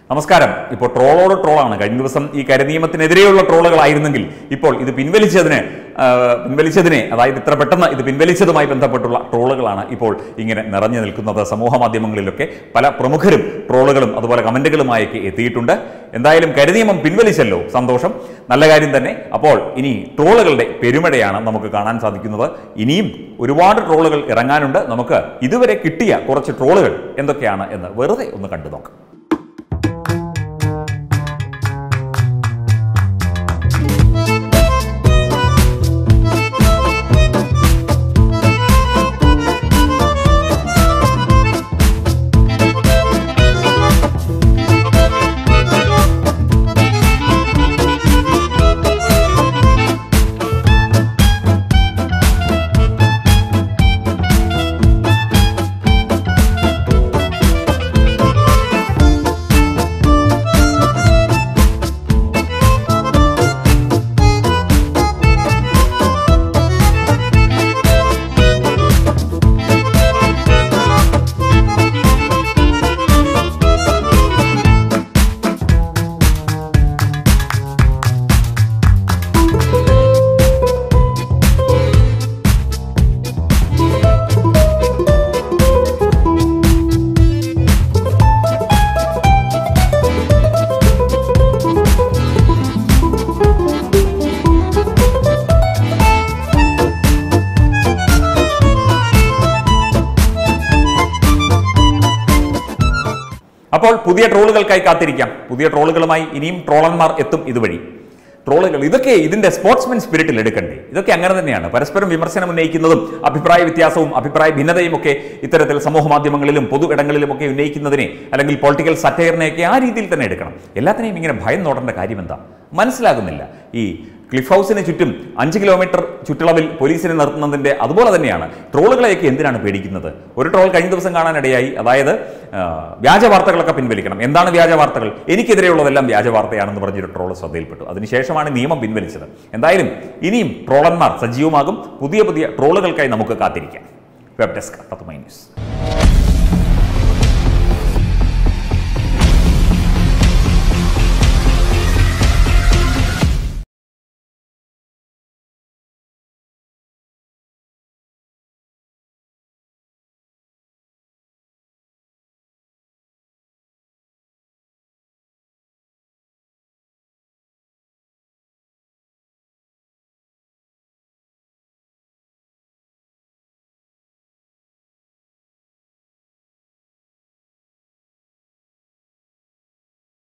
നമസ്കാരം ഇപ്പോൾ ട്രോളോട് ട്രോളാണ് കഴിഞ്ഞ ദിവസം ഈ കരിനിയമത്തിനെതിരെയുള്ള ട്രോളുകളായിരുന്നെങ്കിൽ ഇപ്പോൾ ഇത് പിൻവലിച്ചതിന് ആ, പിൻവലിച്ചതിനെ അതായത് ഇത്ര പെട്ടെന്ന് ഇത് പിൻവലിച്ചതുമായി ബന്ധപ്പെട്ടുള്ള ട്രോളുകളാണ് ഇപ്പോൾ ഇങ്ങനെ നിറഞ്ഞു നിൽക്കുന്നത് സമൂഹ മാധ്യമങ്ങളിലൊക്കെ പല പ്രമുഖരും ട്രോളുകളും അതുപോലെ കമന്റുകളുമായൊക്കെ എത്തിയിട്ടുണ്ട് എന്തായാലും കരിനിയമം പിൻവലിച്ചല്ലോ സന്തോഷം നല്ല കാര്യം തന്നെ അപ്പോൾ ഇനി ട്രോളുകളുടെ പെരുമഴയാണ് നമുക്ക് കാണാൻ സാധിക്കുന്നത് ഇനിയും ഒരുപാട് ട്രോളുകൾ ഇറങ്ങാനുണ്ട് നമുക്ക് ഇതുവരെ കിട്ടിയ കുറച്ച് ട്രോളുകൾ എന്തൊക്കെയാണ് എന്ന് വെറുതെ ഒന്ന് കണ്ടു നോക്കാം അപ്പോൾ പുതിയ ട്രോളുകൾക്കായി കാത്തിരിക്കാം പുതിയ ട്രോളുകളുമായി ഇനിയും ട്രോളന്മാർ എത്തും ഇതുവഴി ട്രോളുകൾ ഇതൊക്കെ ഇതിന്റെ സ്പോർട്സ്മാൻ സ്പിരിറ്റിൽ എടുക്കണ്ടേ ഇതൊക്കെ അങ്ങനെ തന്നെയാണ് പരസ്പരം വിമർശനം ഉന്നയിക്കുന്നതും അഭിപ്രായ വ്യത്യാസവും അഭിപ്രായ ഭിന്നതയും ഒക്കെ ഇത്തരത്തിൽ സമൂഹ മാധ്യമങ്ങളിലും പൊതു ഇടങ്ങളിലും ഒക്കെ ഉന്നയിക്കുന്നതിനെ അല്ലെങ്കിൽ പൊളിറ്റിക്കൽ സറ്റയറിനെയൊക്കെ ആ രീതിയിൽ തന്നെ എടുക്കണം എല്ലാത്തിനെയും ഇങ്ങനെ ഭയം നോടേണ്ട കാര്യം എന്താ മനസ്സിലാകുന്നില്ല ഈ ക്ലിഫ് ഹൗസിന് ചുറ്റും അഞ്ച് കിലോമീറ്റർ ചുറ്റളവിൽ പോലീസിനെ നിർത്തുന്നതിന്റെ അതുപോലെ തന്നെയാണ് ട്രോളുകളെയൊക്കെ എന്തിനാണ് പേടിക്കുന്നത് ഒരു ട്രോൾ കഴിഞ്ഞ ദിവസം കാണാനിടയായി അതായത് ആ, വ്യാജ വാർത്തകളൊക്കെ പിൻവലിക്കണം എന്താണ് വ്യാജ വാർത്തകൾ എനിക്കെതിരെയുള്ളതെല്ലാം വ്യാജ വാർത്തയാണെന്ന് പറഞ്ഞൊരു ട്രോൾ ശ്രദ്ധയിൽപ്പെട്ടു അതിനുശേഷമാണ് നിയമം പിൻവലിച്ചത് എന്തായാലും ഇനിയും ട്രോളന്മാർ സജീവമാകും പുതിയ പുതിയ ട്രോളുകൾക്കായി നമുക്ക് കാത്തിരിക്കാം വെബ് ഡെസ്ക് തത്വമൈ ന്യൂസ്